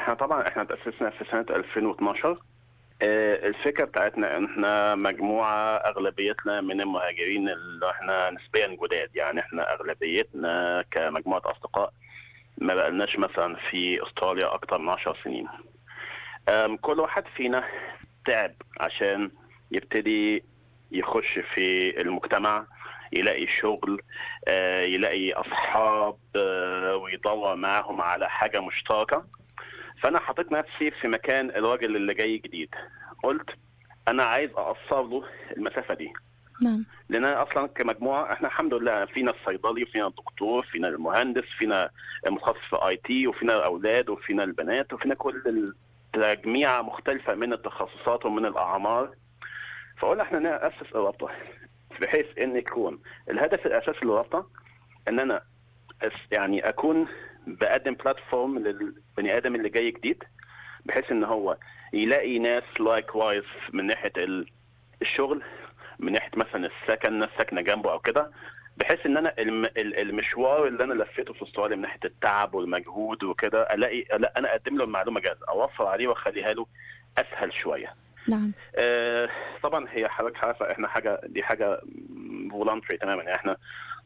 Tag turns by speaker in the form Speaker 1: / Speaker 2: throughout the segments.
Speaker 1: احنا طبعا احنا تاسسنا في سنه 2012 آه، الفكره بتاعتنا ان احنا مجموعه اغلبيتنا من المهاجرين اللي احنا نسبيا جداد يعني احنا اغلبيتنا كمجموعه اصدقاء ما بقالناش مثلا في استراليا اكتر من 10 سنين آم، كل واحد فينا تعب عشان يبتدي يخش في المجتمع يلاقي شغل آه، يلاقي اصحاب آه، ويدور معاهم على حاجه مشتركه فانا حطيت نفسي في مكان الراجل اللي جاي جديد قلت انا عايز اقصر له المسافه دي
Speaker 2: نعم
Speaker 1: لان أنا اصلا كمجموعه احنا الحمد لله فينا الصيدلي وفينا الدكتور فينا المهندس فينا متخصص في اي تي وفينا الاولاد وفينا البنات وفينا كل تجميعه مختلفه من التخصصات ومن الاعمار فقلنا احنا ناسس الرابطه بحيث ان يكون الهدف الاساسي للرابطه ان انا أس- يعني اكون بقدم بلاتفورم للبني ادم اللي جاي جديد بحيث ان هو يلاقي ناس لايك وايز من ناحيه ال- الشغل من ناحيه مثلا السكن ناس ساكنه جنبه او كده بحيث ان انا الم- ال- المشوار اللي انا لفيته في استراليا من ناحيه التعب والمجهود وكده الاقي لا انا اقدم له المعلومه جاهزه اوفر عليه واخليها له اسهل شويه
Speaker 2: نعم
Speaker 1: آه، طبعا هي حضرتك عارفه احنا حاجه دي حاجه فولنتري تماما يعني احنا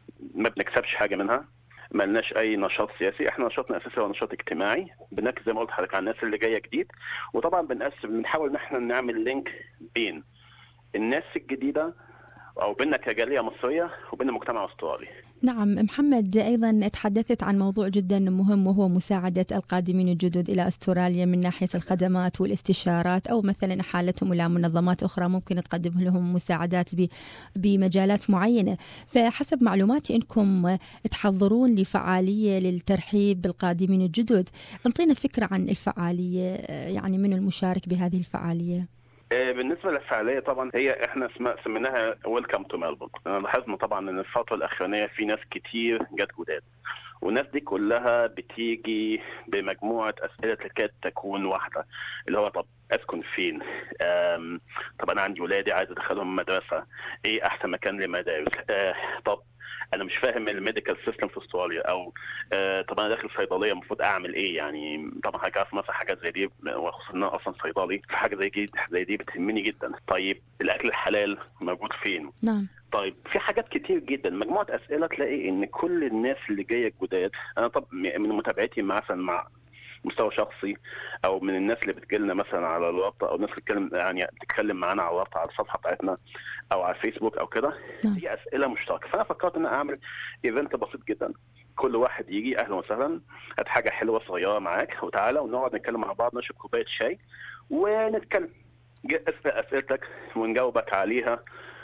Speaker 1: ما بنكسبش حاجه منها ما لناش اي نشاط سياسي احنا نشاطنا الاساسي هو نشاط اجتماعي بنركز زي ما قلت لحضرتك على الناس اللي جايه جديد وطبعا بنقسم بنحاول ان احنا نعمل لينك بين الناس الجديده او بيننا كجاليه مصريه وبين المجتمع الاسترالي
Speaker 2: نعم محمد أيضا تحدثت عن موضوع جدا مهم وهو مساعدة القادمين الجدد إلى أستراليا من ناحية الخدمات والاستشارات أو مثلا حالتهم إلى منظمات أخرى ممكن تقدم لهم مساعدات ب- بمجالات معينة فحسب معلوماتي أنكم تحضرون لفعالية للترحيب بالقادمين الجدد انطينا فكرة عن الفعالية يعني من المشارك بهذه الفعالية
Speaker 1: آه، بالنسبه للفعاليه طبعا هي احنا اسم- سميناها ويلكم تو ميلبورن انا لاحظنا طبعا ان الفتره الاخرانيه في ناس كتير جت جداد والناس دي كلها بتيجي بمجموعه اسئله تكاد تكون واحده اللي هو طب اسكن فين؟ آم، طب انا عندي ولادي عايز ادخلهم مدرسه ايه احسن مكان لمدارس؟ آه، طب انا مش فاهم الميديكال سيستم في استراليا او آه، طب انا داخل صيدليه المفروض اعمل ايه يعني طبعا حضرتك عارف مثلا حاجات زي دي وخصوصا ان انا اصلا صيدلي فحاجه زي دي زي دي بتهمني جدا طيب الاكل الحلال موجود فين
Speaker 2: نعم
Speaker 1: طيب في حاجات كتير جدا مجموعه اسئله تلاقي ان كل الناس اللي جايه جداد انا طب من متابعتي مثلا مع مستوى شخصي او من الناس اللي بتجيلنا مثلا على الرابطه او الناس اللي بتتكلم يعني بتتكلم معانا على الرابطه على الصفحه بتاعتنا او على الفيسبوك او كده
Speaker 2: نعم.
Speaker 1: هي اسئله مشتركه فانا فكرت ان أنا اعمل ايفنت بسيط جدا كل واحد يجي اهلا وسهلا هات حاجه حلوه صغيره معاك وتعالى ونقعد نتكلم مع بعض نشرب كوبايه شاي ونتكلم ج- اسال اسئلتك ونجاوبك عليها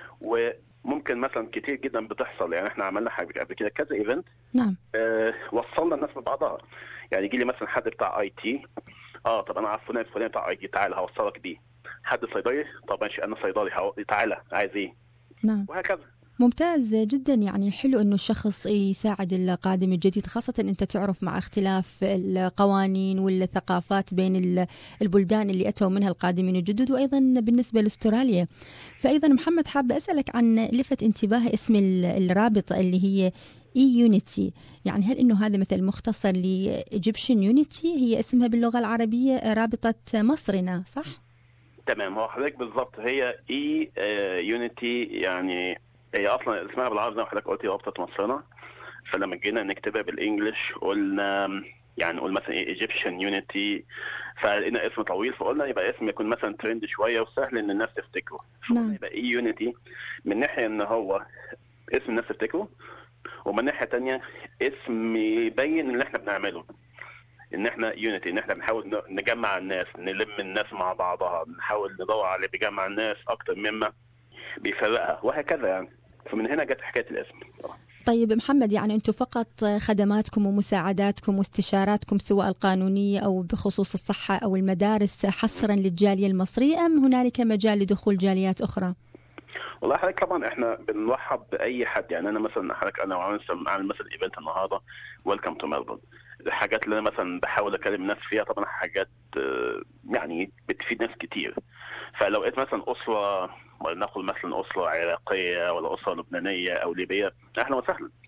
Speaker 1: وممكن مثلا كتير جدا بتحصل يعني احنا عملنا حاجه قبل كده كذا ايفنت
Speaker 2: نعم
Speaker 1: آه، وصلنا الناس ببعضها يعني يجي لي مثلا حد بتاع اي تي اه طب انا عارف فلان الفلاني بتاع اي تي تعالى هوصلك بيه حد صيدلي طب ماشي انا صيدلي هو... تعالى عايز ايه
Speaker 2: نعم
Speaker 1: وهكذا
Speaker 2: ممتاز جدا يعني حلو انه الشخص يساعد القادم الجديد خاصة انت تعرف مع اختلاف القوانين والثقافات بين ال- البلدان اللي اتوا منها القادمين الجدد وايضا بالنسبة لاستراليا. فايضا محمد حابة اسالك عن لفت انتباه اسم ال- الرابطة اللي هي اي يونيتي يعني هل انه هذا مثل مختصر لايجيبشن يونيتي هي اسمها باللغة العربية رابطة مصرنا صح؟
Speaker 1: تمام هو حضرتك بالظبط هي اي يونيتي يعني هي اصلا اسمها بالعربي زي ما حضرتك قلتي رابطه مصرنا فلما جينا نكتبها بالانجلش قلنا يعني نقول مثلا ايه ايجيبشن يونيتي فلقينا اسم طويل فقلنا يبقى اسم يكون مثلا ترند شويه وسهل ان الناس تفتكره
Speaker 2: نعم.
Speaker 1: فقلنا يبقى اي يونيتي من ناحيه ان هو اسم الناس تفتكره ومن ناحيه تانية اسم يبين اللي احنا بنعمله ان احنا يونيتي ان احنا بنحاول ن- نجمع الناس نلم الناس مع بعضها نحاول ندور على اللي بيجمع الناس اكتر مما بيفرقها وهكذا يعني فمن هنا جت حكايه الاسم
Speaker 2: طيب محمد يعني انتم فقط خدماتكم ومساعداتكم واستشاراتكم سواء القانونيه او بخصوص الصحه او المدارس حصرا للجاليه المصريه ام هنالك مجال لدخول جاليات اخرى؟
Speaker 1: والله حضرتك طبعا احنا بنرحب باي حد يعني انا مثلا حضرتك انا وعامل عامل مثلا ايفنت النهارده ويلكم تو ميلبورن الحاجات اللي انا مثلا بحاول اكلم الناس فيها طبعا حاجات آه، يعني بتفيد ناس كتير فلو لقيت مثلا اسره ولنقل مثلا اسره عراقيه ولا اسره لبنانيه او ليبيه اهلا وسهلا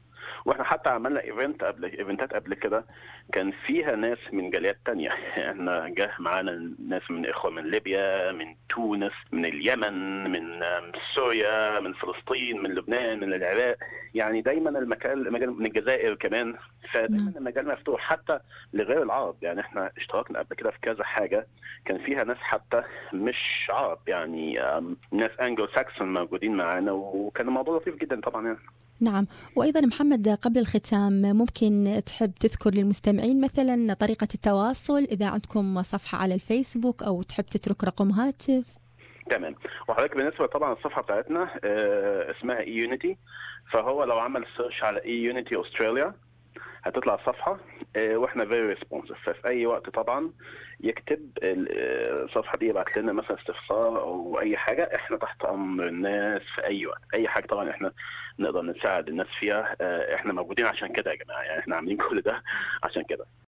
Speaker 1: واحنا حتى عملنا ايفنت قبل ايفنتات قبل كده كان فيها ناس من جاليات تانية احنا جه معانا ناس من اخوه من ليبيا من تونس من اليمن من سوريا من فلسطين من لبنان من العراق يعني دايما المكان المجال من الجزائر كمان فدايما المجال مفتوح حتى لغير العرب يعني احنا اشتركنا قبل كده في كذا حاجه كان فيها ناس حتى مش عرب يعني ناس انجلو ساكسون موجودين معانا وكان الموضوع لطيف جدا طبعا يعني.
Speaker 2: نعم وأيضا محمد قبل الختام ممكن تحب تذكر للمستمعين مثلا طريقة التواصل إذا عندكم صفحة على الفيسبوك أو تحب تترك رقم هاتف
Speaker 1: تمام وحضرتك بالنسبة طبعا الصفحة بتاعتنا اسمها اي يونيتي فهو لو عمل سيرش على اي يونيتي استراليا هتطلع الصفحه واحنا فيري ريسبونسيف ففي اي وقت طبعا يكتب الصفحه دي يبعت لنا مثلا استفسار او اي حاجه احنا تحت امر الناس في اي وقت اي حاجه طبعا احنا نقدر نساعد الناس فيها احنا موجودين عشان كده يا جماعه يعني احنا عاملين كل ده عشان كده